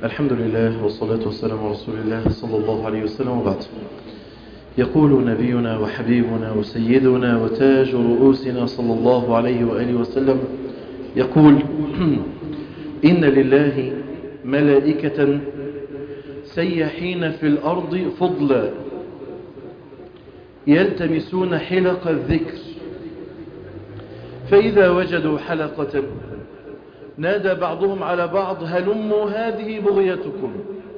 الحمد لله والصلاة والسلام على رسول الله صلى الله عليه وسلم وبعد يقول نبينا وحبيبنا وسيدنا وتاج رؤوسنا صلى الله عليه وآله وسلم يقول إن لله ملائكة سيحين في الأرض فضلا يلتمسون حلق الذكر فإذا وجدوا حلقة نادى بعضهم على بعض هلموا هذه بغيتكم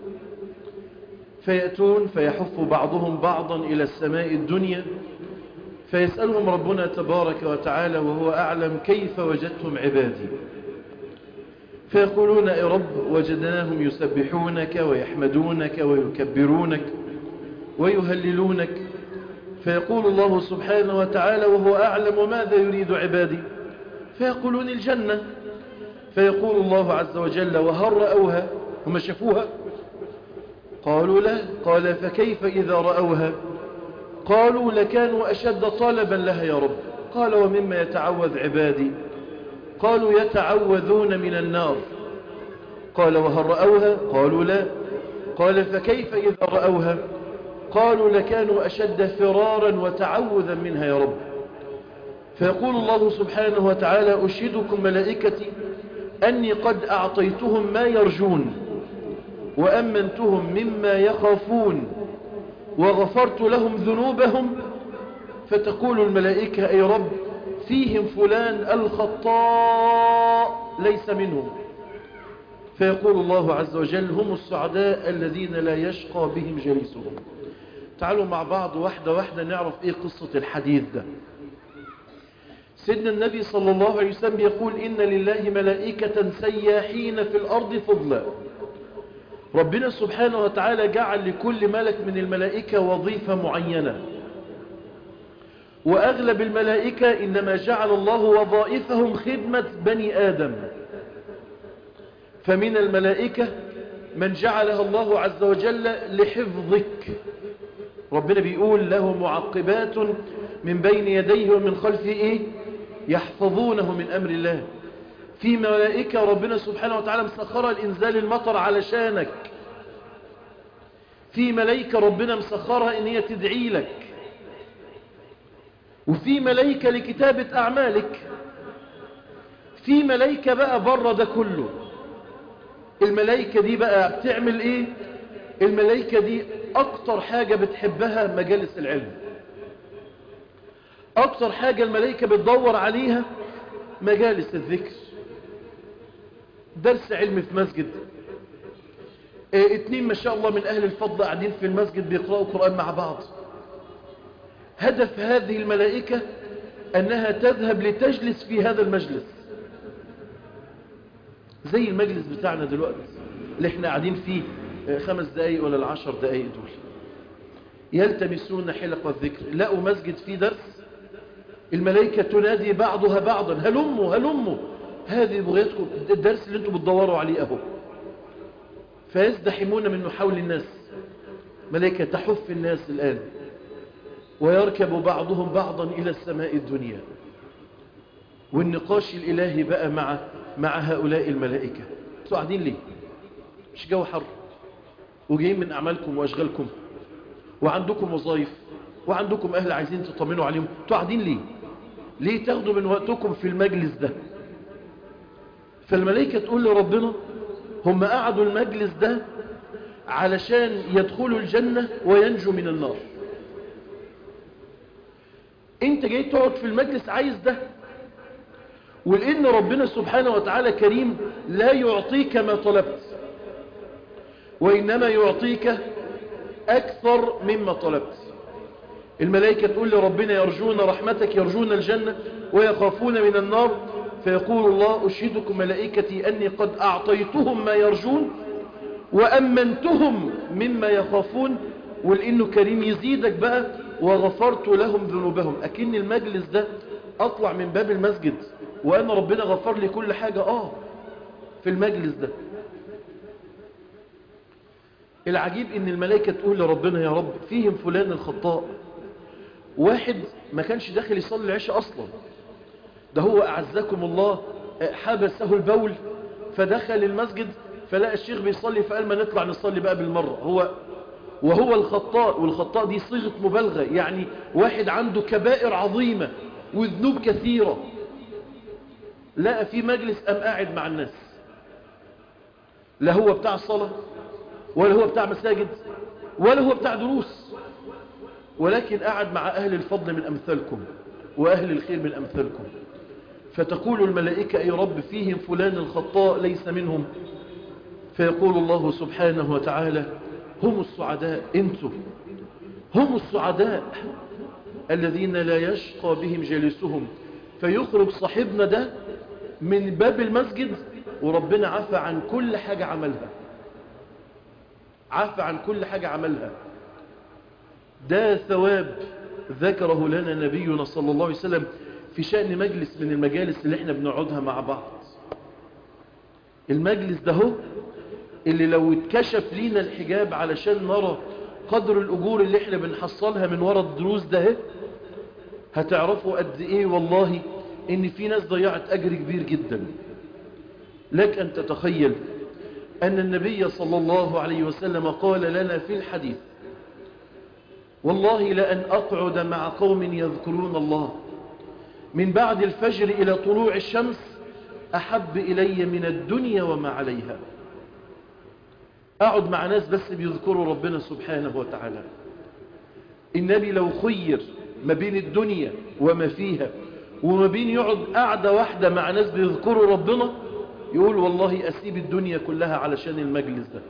فيأتون فيحف بعضهم بعضا إلى السماء الدنيا فيسألهم ربنا تبارك وتعالى وهو أعلم كيف وجدتم عبادي فيقولون يا رب وجدناهم يسبحونك ويحمدونك ويكبرونك ويهللونك فيقول الله سبحانه وتعالى وهو أعلم ماذا يريد عبادي فيقولون الجنة فيقول الله عز وجل وهل رأوها هم شافوها قالوا لا قال فكيف إذا رأوها قالوا لكانوا أشد طلبا لها يا رب قال ومما يتعوذ عبادي قالوا يتعوذون من النار قال وهل رأوها قالوا لا قال فكيف إذا رأوها قالوا لكانوا أشد فرارا وتعوذا منها يا رب فيقول الله سبحانه وتعالى أشهدكم ملائكتي أني قد أعطيتهم ما يرجون وأمنتهم مما يخافون وغفرت لهم ذنوبهم فتقول الملائكة أي رب فيهم فلان الخطاء ليس منهم فيقول الله عز وجل هم السعداء الذين لا يشقى بهم جليسهم تعالوا مع بعض واحدة واحدة نعرف ايه قصة الحديث ده سيدنا النبي صلى الله عليه وسلم يقول إن لله ملائكة سياحين في الأرض فضلا ربنا سبحانه وتعالى جعل لكل ملك من الملائكة وظيفة معينة وأغلب الملائكة إنما جعل الله وظائفهم خدمة بني آدم فمن الملائكة من جعلها الله عز وجل لحفظك ربنا بيقول له معقبات من بين يديه ومن خلفه إيه يحفظونه من أمر الله في ملائكة ربنا سبحانه وتعالى مسخرها لإنزال المطر علشانك في ملائكة ربنا مسخرها إن هي تدعي لك وفي ملائكة لكتابة أعمالك في ملائكة بقى بره ده كله الملائكة دي بقى بتعمل ايه الملائكة دي اكتر حاجة بتحبها مجالس العلم اكتر حاجة الملائكة بتدور عليها مجالس الذكر درس علم في مسجد اه اتنين ما شاء الله من اهل الفضل قاعدين في المسجد بيقرأوا قرآن مع بعض هدف هذه الملائكة انها تذهب لتجلس في هذا المجلس زي المجلس بتاعنا دلوقتي اللي احنا قاعدين فيه خمس دقايق ولا العشر دقايق دول يلتمسون حلق الذكر لقوا مسجد فيه درس الملائكة تنادي بعضها بعضا هلموا هلموا هذه بغيتكم الدرس اللي انتم بتدوروا عليه اهو فيزدحمون منه حول الناس ملائكة تحف الناس الآن ويركب بعضهم بعضا إلى السماء الدنيا والنقاش الإلهي بقى مع مع هؤلاء الملائكة انتوا قاعدين ليه مش جو حر وجايين من أعمالكم وأشغالكم وعندكم وظائف وعندكم أهل عايزين تطمنوا عليهم انتوا قاعدين ليه ليه تاخدوا من وقتكم في المجلس ده فالملائكة تقول لربنا هم قعدوا المجلس ده علشان يدخلوا الجنة وينجوا من النار انت جاي تقعد في المجلس عايز ده ولأن ربنا سبحانه وتعالى كريم لا يعطيك ما طلبت وإنما يعطيك أكثر مما طلبت الملائكة تقول لربنا يرجون رحمتك يرجون الجنة ويخافون من النار فيقول الله أشهدكم ملائكتي أني قد أعطيتهم ما يرجون وأمنتهم مما يخافون ولأنه كريم يزيدك بقى وغفرت لهم ذنوبهم أكن المجلس ده أطلع من باب المسجد وأنا ربنا غفر لي كل حاجة آه في المجلس ده العجيب ان الملائكة تقول لربنا يا رب فيهم فلان الخطاء واحد ما كانش داخل يصلي العشاء اصلا ده هو اعزكم الله حبسه البول فدخل المسجد فلقى الشيخ بيصلي فقال ما نطلع نصلي بقى بالمرة هو وهو الخطاء والخطاء دي صيغة مبالغة يعني واحد عنده كبائر عظيمة وذنوب كثيرة لقى في مجلس أم قاعد مع الناس لا هو بتاع الصلاة ولا هو بتاع مساجد ولا هو بتاع دروس ولكن قعد مع أهل الفضل من أمثالكم وأهل الخير من أمثالكم فتقول الملائكة أي رب فيهم فلان الخطاء ليس منهم فيقول الله سبحانه وتعالى هم السعداء انتم هم السعداء الذين لا يشقى بهم جالسهم فيخرج صاحبنا ده من باب المسجد وربنا عفى عن كل حاجة عملها عفى عن كل حاجة عملها ده ثواب ذكره لنا نبينا صلى الله عليه وسلم في شأن مجلس من المجالس اللي احنا بنقعدها مع بعض المجلس ده هو اللي لو اتكشف لينا الحجاب علشان نرى قدر الأجور اللي احنا بنحصلها من وراء الدروس ده هتعرفوا قد ايه والله ان في ناس ضيعت اجر كبير جدا لك ان تتخيل ان النبي صلى الله عليه وسلم قال لنا في الحديث والله لأن أقعد مع قوم يذكرون الله من بعد الفجر إلى طلوع الشمس أحب إلي من الدنيا وما عليها أقعد مع ناس بس بيذكروا ربنا سبحانه وتعالى النبي لو خير ما بين الدنيا وما فيها وما بين يقعد قعدة واحدة مع ناس بيذكروا ربنا يقول والله أسيب الدنيا كلها علشان المجلس ده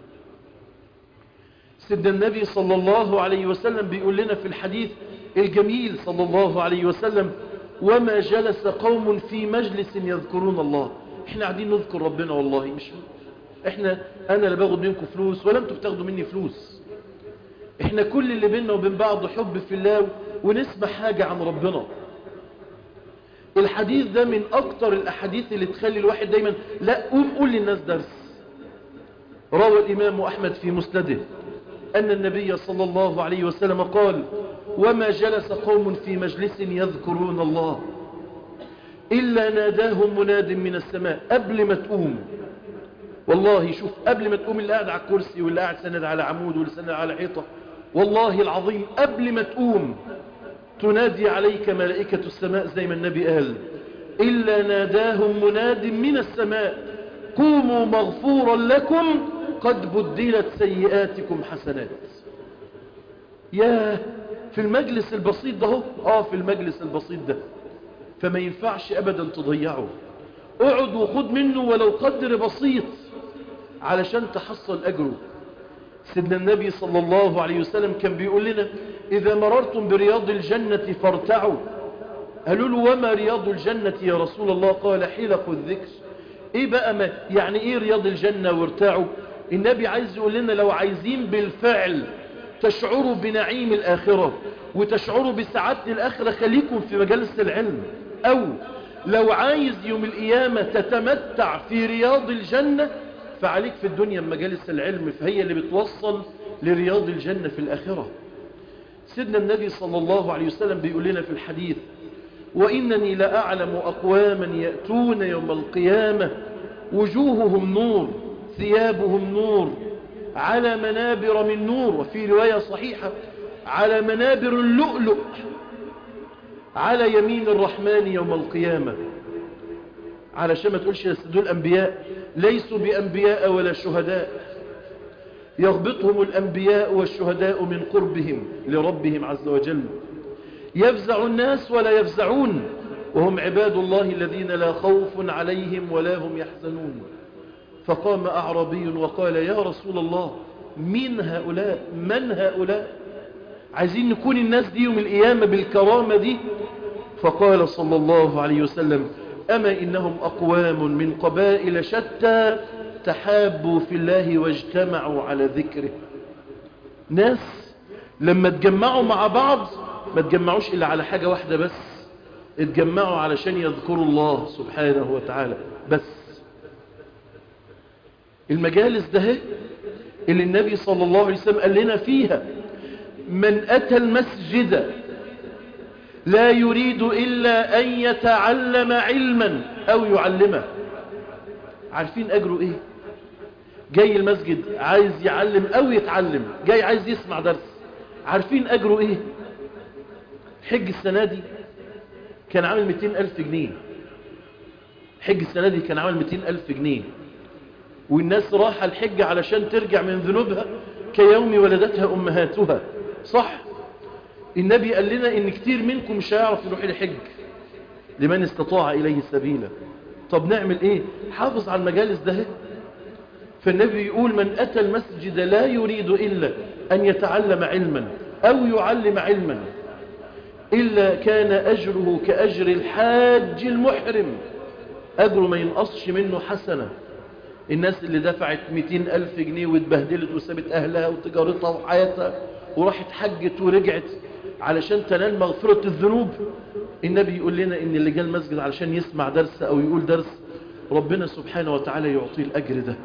سيدنا النبي صلى الله عليه وسلم بيقول لنا في الحديث الجميل صلى الله عليه وسلم وما جلس قوم في مجلس يذكرون الله احنا قاعدين نذكر ربنا والله مش احنا انا لا باخد منكم فلوس ولا انتوا بتاخدوا مني فلوس احنا كل اللي بيننا وبين بعض حب في الله ونسمع حاجة عن ربنا الحديث ده من اكتر الاحاديث اللي تخلي الواحد دايما لا قوم قول للناس درس روى الامام احمد في مسنده أن النبي صلى الله عليه وسلم قال وما جلس قوم في مجلس يذكرون الله إلا ناداهم مناد من السماء قبل ما تقوم والله شوف قبل ما تقوم اللي قاعد على الكرسي واللي قاعد سند على عمود واللي سند على حيطة والله العظيم قبل ما تقوم تنادي عليك ملائكة السماء زي ما النبي قال إلا ناداهم مناد من السماء قوموا مغفورا لكم قد بدلت سيئاتكم حسنات يا في المجلس البسيط ده اه في المجلس البسيط ده فما ينفعش ابدا تضيعه اقعد وخد منه ولو قدر بسيط علشان تحصل اجره سيدنا النبي صلى الله عليه وسلم كان بيقول لنا اذا مررتم برياض الجنة فارتعوا قالوا له وما رياض الجنة يا رسول الله قال حلق الذكر ايه بقى ما يعني ايه رياض الجنة وارتعوا النبي عايز يقول لنا لو عايزين بالفعل تشعروا بنعيم الآخرة وتشعروا بسعادة الآخرة خليكم في مجالس العلم أو لو عايز يوم القيامة تتمتع في رياض الجنة فعليك في الدنيا مجالس العلم فهي اللي بتوصل لرياض الجنة في الآخرة سيدنا النبي صلى الله عليه وسلم بيقول لنا في الحديث وإنني لأعلم أقواما يأتون يوم القيامة وجوههم نور ثيابهم نور على منابر من نور وفي رواية صحيحة على منابر اللؤلؤ على يمين الرحمن يوم القيامة علشان ما تقولش دول أنبياء ليسوا بأنبياء ولا شهداء يغبطهم الأنبياء والشهداء من قربهم لربهم عز وجل يفزع الناس ولا يفزعون وهم عباد الله الذين لا خوف عليهم ولا هم يحزنون فقام أعرابي وقال يا رسول الله من هؤلاء من هؤلاء عايزين نكون الناس دي يوم القيامة بالكرامة دي فقال صلى الله عليه وسلم أما إنهم أقوام من قبائل شتى تحابوا في الله واجتمعوا على ذكره ناس لما تجمعوا مع بعض ما تجمعوش إلا على حاجة واحدة بس اتجمعوا علشان يذكروا الله سبحانه وتعالى بس المجالس ده اللي النبي صلى الله عليه وسلم قال لنا فيها من أتى المسجد لا يريد إلا أن يتعلم علما أو يعلمه عارفين أجره إيه جاي المسجد عايز يعلم او يتعلم جاي عايز يسمع درس عارفين اجره ايه حج السنة دي كان عامل 200 ألف جنيه حج السنة دي كان عامل 200 ألف جنيه والناس راحة الحج علشان ترجع من ذنوبها كيوم ولدتها أمهاتها صح النبي قال لنا إن كتير منكم مش هيعرف يروح الحج لمن استطاع إليه سبيلا طب نعمل إيه حافظ على المجالس ده فالنبي يقول من أتى المسجد لا يريد إلا أن يتعلم علما أو يعلم علما إلا كان أجره كأجر الحاج المحرم أجره ما ينقصش منه حسنة الناس اللي دفعت 200 ألف جنيه واتبهدلت وسابت أهلها وتجارتها وحياتها وراحت حجت ورجعت علشان تنال مغفرة الذنوب النبي يقول لنا إن اللي جاء المسجد علشان يسمع درس أو يقول درس ربنا سبحانه وتعالى يعطيه الأجر ده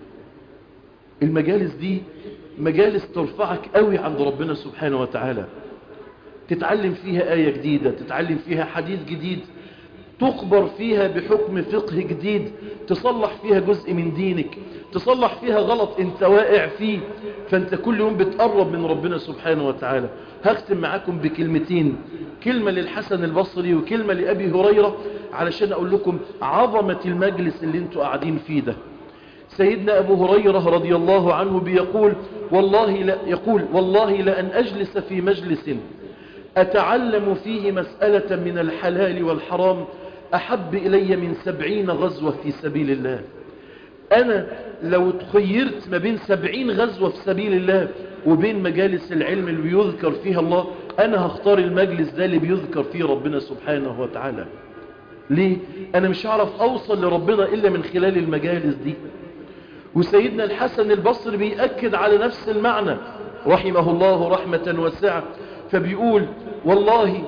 المجالس دي مجالس ترفعك قوي عند ربنا سبحانه وتعالى تتعلم فيها آية جديدة تتعلم فيها حديث جديد تخبر فيها بحكم فقه جديد تصلح فيها جزء من دينك تصلح فيها غلط انت واقع فيه فانت كل يوم بتقرب من ربنا سبحانه وتعالى هختم معاكم بكلمتين كلمة للحسن البصري وكلمة لأبي هريرة علشان أقول لكم عظمة المجلس اللي انتوا قاعدين فيه ده سيدنا أبو هريرة رضي الله عنه بيقول والله لا يقول والله لأن أجلس في مجلس أتعلم فيه مسألة من الحلال والحرام أحب إلي من سبعين غزوة في سبيل الله أنا لو تخيرت ما بين سبعين غزوة في سبيل الله وبين مجالس العلم اللي بيذكر فيها الله أنا هختار المجلس ده اللي بيذكر فيه ربنا سبحانه وتعالى ليه؟ أنا مش هعرف أوصل لربنا إلا من خلال المجالس دي وسيدنا الحسن البصري بيأكد على نفس المعنى رحمه الله رحمة واسعة فبيقول والله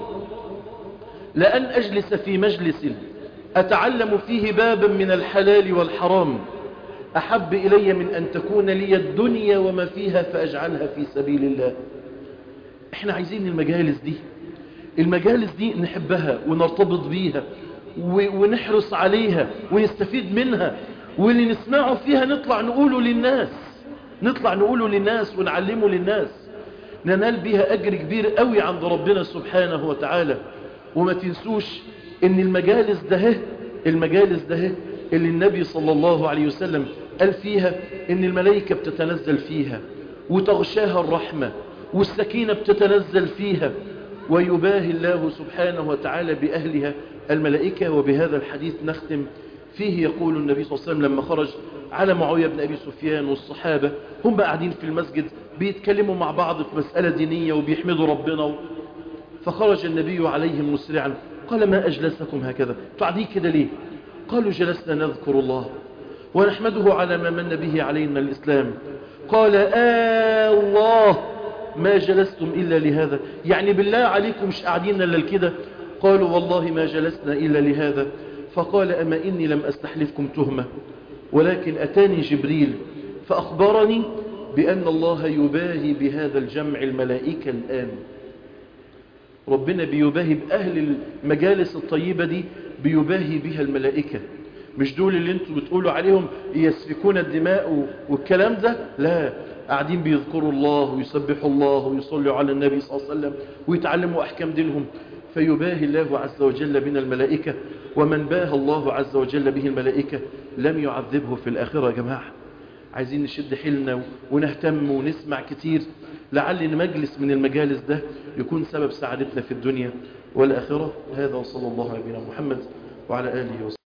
لأن أجلس في مجلس أتعلم فيه بابا من الحلال والحرام أحب إلي من أن تكون لي الدنيا وما فيها فأجعلها في سبيل الله احنا عايزين المجالس دي المجالس دي نحبها ونرتبط بيها ونحرص عليها ونستفيد منها واللي نسمعه فيها نطلع نقوله للناس نطلع نقوله للناس ونعلمه للناس ننال بها أجر كبير قوي عند ربنا سبحانه وتعالى وما تنسوش ان المجالس ده المجالس ده اللي النبي صلى الله عليه وسلم قال فيها ان الملائكة بتتنزل فيها وتغشاها الرحمة والسكينة بتتنزل فيها ويباهي الله سبحانه وتعالى بأهلها الملائكة وبهذا الحديث نختم فيه يقول النبي صلى الله عليه وسلم لما خرج على معاوية بن أبي سفيان والصحابة هم قاعدين في المسجد بيتكلموا مع بعض في مسألة دينية وبيحمدوا ربنا فخرج النبي عليهم مسرعا قال ما أجلسكم هكذا قاعدين كده ليه قالوا جلسنا نذكر الله ونحمده على ما من به علينا الإسلام قال آه الله ما جلستم إلا لهذا يعني بالله عليكم مش قاعدين إلا لكده قالوا والله ما جلسنا إلا لهذا فقال أما إني لم أستحلفكم تهمة ولكن أتاني جبريل فأخبرني بأن الله يباهي بهذا الجمع الملائكة الآن ربنا بيباهي بأهل المجالس الطيبة دي بيباهي بها الملائكة مش دول اللي انتوا بتقولوا عليهم يسفكون الدماء والكلام ده لا قاعدين بيذكروا الله ويسبحوا الله ويصلوا على النبي صلى الله عليه وسلم ويتعلموا أحكام دينهم فيباهي الله عز وجل بنا الملائكة ومن باهى الله عز وجل به الملائكة لم يعذبه في الآخرة يا جماعة عايزين نشد حيلنا ونهتم ونسمع كتير لعل مجلس من المجالس ده يكون سبب سعادتنا في الدنيا والآخرة هذا وصلى الله على نبينا محمد وعلى آله وصحبه